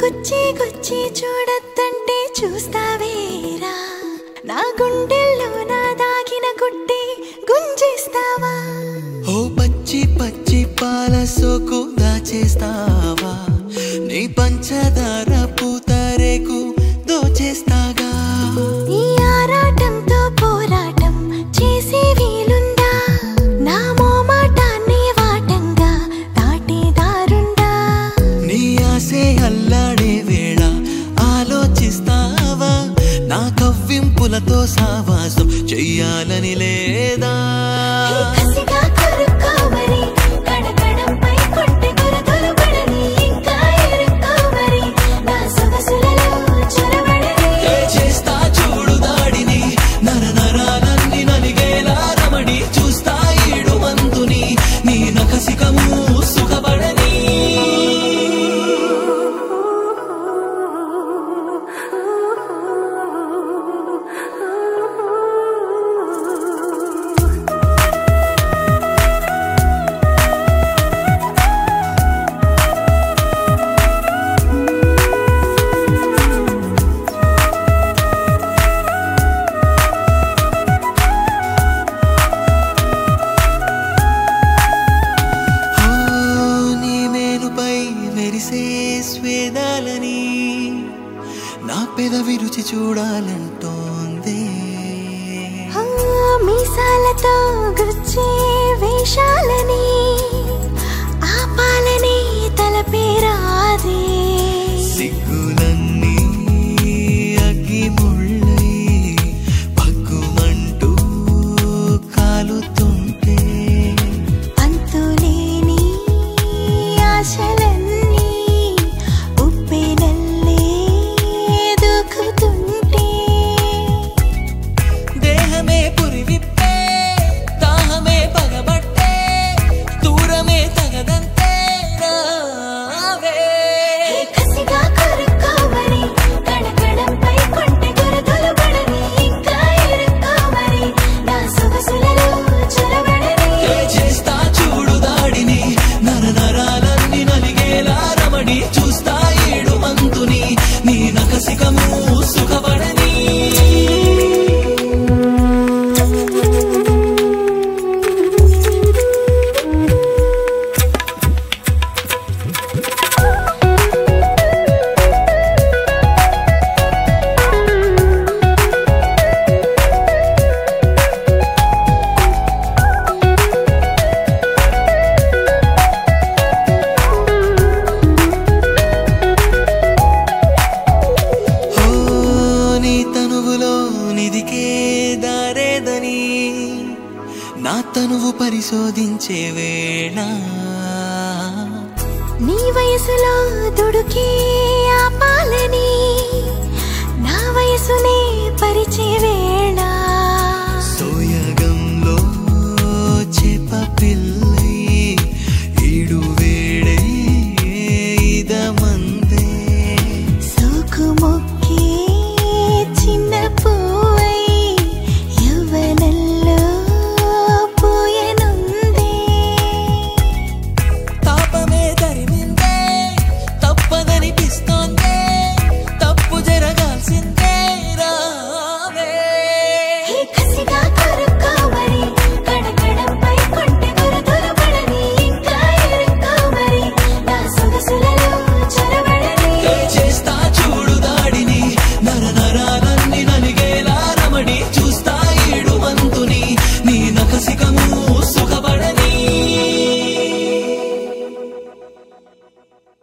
గుచ్చి గుచ్చి చూడద్దంటే చూస్తావేరా నా గుండెల్లో నా దాగిన గుడ్డి గుంజేస్తావా ఓ పచ్చి పచ్చి పాల సోకు దాచేస్తావా నీ పంచదార పూతరేకు దోచేస్తాగా ఈ ఆరాటంతో పోరాటం చేసే వీలుందా నా మోమాటాన్ని వాటంగా దాటేదారుందా నీ ఆసే అల్లాడే వేళ ఆలోచిస్తావా నా కవ్వింపులతో సావాసం చెయ్యాలని లేదా హే కసిగా కొరుక్కోమరి, కడకడంపై కొట్టె కొరతలు పడని, ఇంకా ఎరుక్కోమరి, నా సొగసులలో చొరబడని. ఏ చేస్తా చూడు దాడిని నర నరాలన్నీ నలిగేలా రమణి చూస్తా ఈడు మందుని నీ నకసికము సుఖపడని ఓ, నీ మేలుపై మెరిసే స్వేదాలని నా పెదవి రుచి చూడాలంటోంది ఆ, మీసాలతో గుచ్చే వేషాలని ఆపాలని తలపేరాదే సిగ్గులన్నీ అగ్గి ముళ్ళై పగ్గుమంటూ కాలుతుంటే అంతులేని ఆశలన్నీ ఉప్పెనల్లే దూకుతుంటే దేహమే పురివిప్పే దాహమే పగబట్టే దూరమే తగదంతే రావే హే కసిగా కొరుక్కోమరి, కడకడంపై కొట్టె కొరతలు పడని, ఇంకా ఎరుక్కోమరి, నా సొగసులలో చొరబడని. ఏ చేస్తా చూడు దాడిని నర నరాలన్నీ నలిగేలా రమణి చూస్తా ఏడు మంతుని నీ నకసికము సుఖపడని ఓ నీ తనువులో నిదికే దారేదని నా తనువు పరిశోధించే వేళ నీ వయసులో దుడుకే